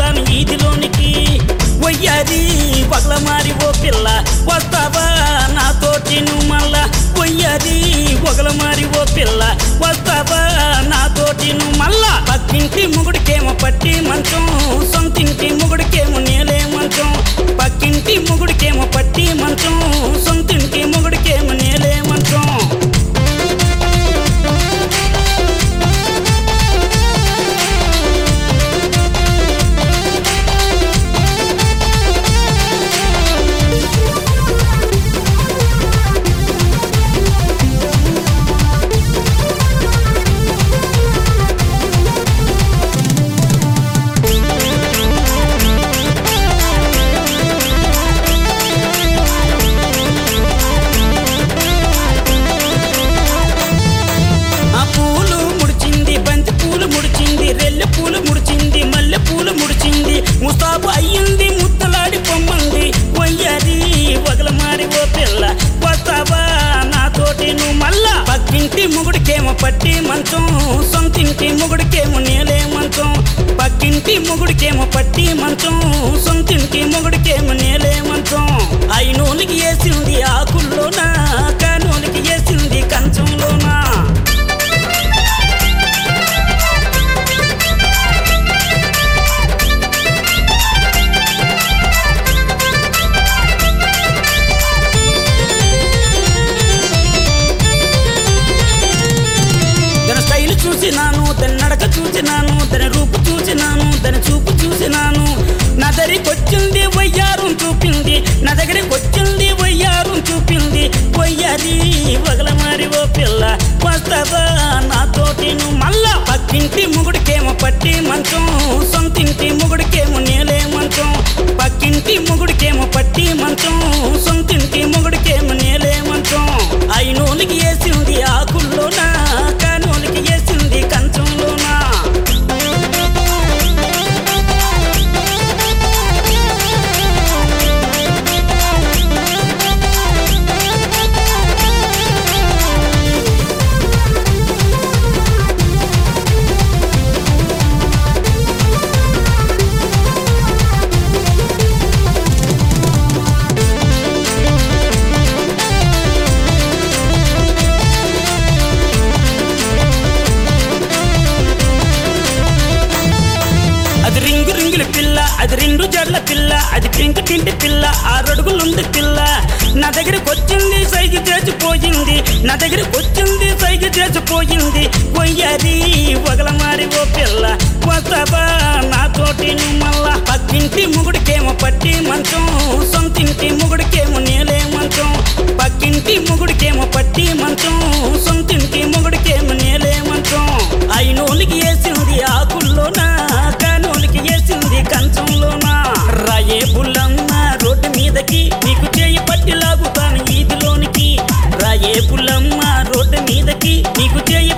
లాగుతాను ఈదిలోనికి వయ్యారి పగల మారి ఓ పిల్ల వస్తావా నాతోటి నువ్వు మళ్ళా వయ్యారి పగల మారి ఓ పిల్ల వస్తావా నాతోటి నువ్వు మళ్ళా పక్కింటి ముగుడికేమో పట్టి మంచం సొంతింటి ముగుడికేమో నేలే మంచం పక్కింటి ముగుడికేమో పట్టి మంచం సొంతింటి ముగుడికేమో నేలే మంచం ఆ పూలు ముడిచింది బంతి పూలు ముడిచింది రెల్లె పూలు ముడిచింది మల్లె పూలు ముడిచింది ముస్తాబు అయ్యింది ముద్దలాడి పొమ్మంది వయ్యారి వగలమారి ఓ పిల్ల వస్తావా నాతోటి నువ్వు మళ్ళా పక్కింటి ముగుడికేమో పట్టి మంచం సొంతింటి ముగుడికేమో నేలే మంచం పక్కింటి ముగుడికేమో పట్టి మంచం సొంతింటి ముగుడికేమో నేలే మంచం అయినోలికి వేసింది ఆకుల్లోనా కానోలికి వేసింది కంచంలోనా తన స్టైల్ చూసినాను తన నడక చూసినాను తన రూపు చూసినాను తన చూపు చూసినాను నా దగ్గరికి వచ్చింది వయ్యారం చూపింది నా దగ్గరికి వచ్చింది వయ్యారం చూపింది వయ్యారి వగలమారి ఓ పిల్ల వస్తావా నాతోటి నువ్వు మళ్ళా పక్కింటి ముగుడికేమో పట్టి మంచం సొంతింటి ముగుడికేమో నేలే మంచం పక్కింటి ముగుడికేమో పట్టి మంచం సొంతింటి ముగుడికేమో నేలే మంచం అయినోలికి వేసింది ఆకుల్లోనా కానోలికి వేసింది కంచంలోనా అది రింగు రింగుల పిల్ల అది రెండు జడ్ల పిల్ల అది పింక్ టింటి పిల్ల ఆరడుగులుంది పిల్ల నా దగ్గరికి వచ్చింది సైజు చేసిపోయింది నా దగ్గరికి వచ్చింది సైజు చేసిపోయింది పొయ్యారి వగలమారి ఓ పిల్ల వస్తావా నాతోటి నువ్వు మళ్ళా పక్కింటి ముగుడికేమో పట్టి మంచం సొంతింటి ముగుడికేమో నేలే మంచం పక్కింటి ముగుడికేమో పట్టి మంచం సొంతింటి ముగుడికేమో నేలే మంచం అయినోలికి వేసింది ఆకుల్లోనా కానోలికి వేసింది కంచంలోనా రాయే పుల్లమ్మ రోడ్డు మీదకి నీకు చేయి పట్టి లాగుతాను ఈదిలోనికి రాయే పుల్లమ్మ రోడ్డు మీదకి నీకు చేయి